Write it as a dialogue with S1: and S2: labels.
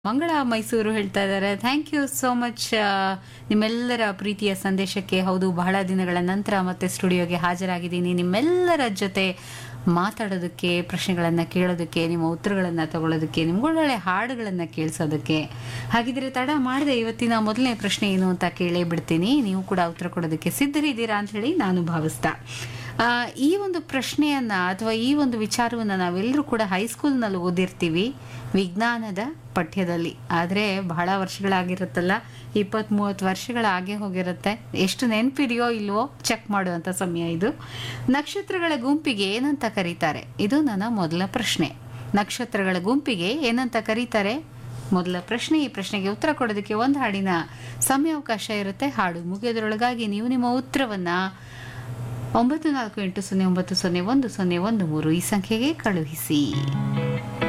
S1: ಮಂಗಳ ಮೈಸೂರು ಹೇಳ್ತಾ ಇದ್ದಾರೆ ಥ್ಯಾಂಕ್ ಯು ಸೋ ಮಚ್ ನಿಮ್ಮೆಲ್ಲರ ಪ್ರೀತಿಯ ಸಂದೇಶಕ್ಕೆ ಹೌದು ಬಹಳ ದಿನಗಳ ನಂತರ ಮತ್ತೆ ಸ್ಟುಡಿಯೋಗೆ ಹಾಜರಾಗಿದ್ದೀನಿ ನಿಮ್ಮೆಲ್ಲರ ಜೊತೆ ಮಾತಾಡೋದಕ್ಕೆ ಪ್ರಶ್ನೆಗಳನ್ನು ಕೇಳೋದಕ್ಕೆ ನಿಮ್ಮ ಉತ್ತರಗಳನ್ನು ತಗೊಳ್ಳೋದಕ್ಕೆ ನಿಮ್ಗೊಳ್ಳೊಳ್ಳೆ ಹಾಡುಗಳನ್ನು ಕೇಳಿಸೋದಕ್ಕೆ ಹಾಗಿದ್ರೆ ತಡ ಮಾಡದೆ ಇವತ್ತಿನ ಮೊದಲನೇ ಪ್ರಶ್ನೆ ಏನು ಅಂತ ಕೇಳೇ ಬಿಡ್ತೀನಿ ನೀವು ಕೂಡ ಉತ್ತರ ಕೊಡೋದಕ್ಕೆ ಸಿದ್ಧರಿದ್ದೀರಾ ಅಂತ ಹೇಳಿ ನಾನು ಭಾವಿಸ್ತಾ ಆ, ಈ ಒಂದು ಪ್ರಶ್ನೆಯನ್ನ ಅಥವಾ ಈ ಒಂದು ವಿಚಾರವನ್ನು ನಾವೆಲ್ಲರೂ ಕೂಡ ಹೈಸ್ಕೂಲ್ನಲ್ಲಿ ಓದಿರ್ತೀವಿ ವಿಜ್ಞಾನದ ಪಠ್ಯದಲ್ಲಿ ಆದರೆ ಬಹಳ ವರ್ಷಗಳಾಗಿರುತ್ತಲ್ಲ ಇಪ್ಪತ್ತ್ ಮೂವತ್ತು ವರ್ಷಗಳಾಗೆ ಹೋಗಿರುತ್ತೆ ಎಷ್ಟು ನೆನಪಿದೆಯೋ ಇಲ್ವೋ ಚೆಕ್ ಮಾಡುವಂಥ ಸಮಯ ಇದು ನಕ್ಷತ್ರಗಳ ಗುಂಪಿಗೆ ಏನಂತ ಕರೀತಾರೆ ಇದು ನನ್ನ ಮೊದಲ ಪ್ರಶ್ನೆ ನಕ್ಷತ್ರಗಳ ಗುಂಪಿಗೆ ಏನಂತ ಕರೀತಾರೆ ಮೊದಲ ಪ್ರಶ್ನೆ ಈ ಪ್ರಶ್ನೆಗೆ ಉತ್ತರ ಕೊಡೋದಕ್ಕೆ ಒಂದು ಹಾಡಿನ ಸಮಯಾವಕಾಶ ಇರುತ್ತೆ ಹಾಡು ಮುಗಿಯೋದ್ರೊಳಗಾಗಿ ನೀವು ನಿಮ್ಮ ಉತ್ತರವನ್ನ ಒಂಬತ್ತು ನಾಲ್ಕು ಎಂಟು ಸೊನ್ನೆ ಒಂಬತ್ತು ಸೊನ್ನೆ ಒಂದು ಸೊನ್ನೆ ಒಂದು ಮೂರು ಈ ಸಂಖ್ಯೆಗೆ ಕಳುಹಿಸಿ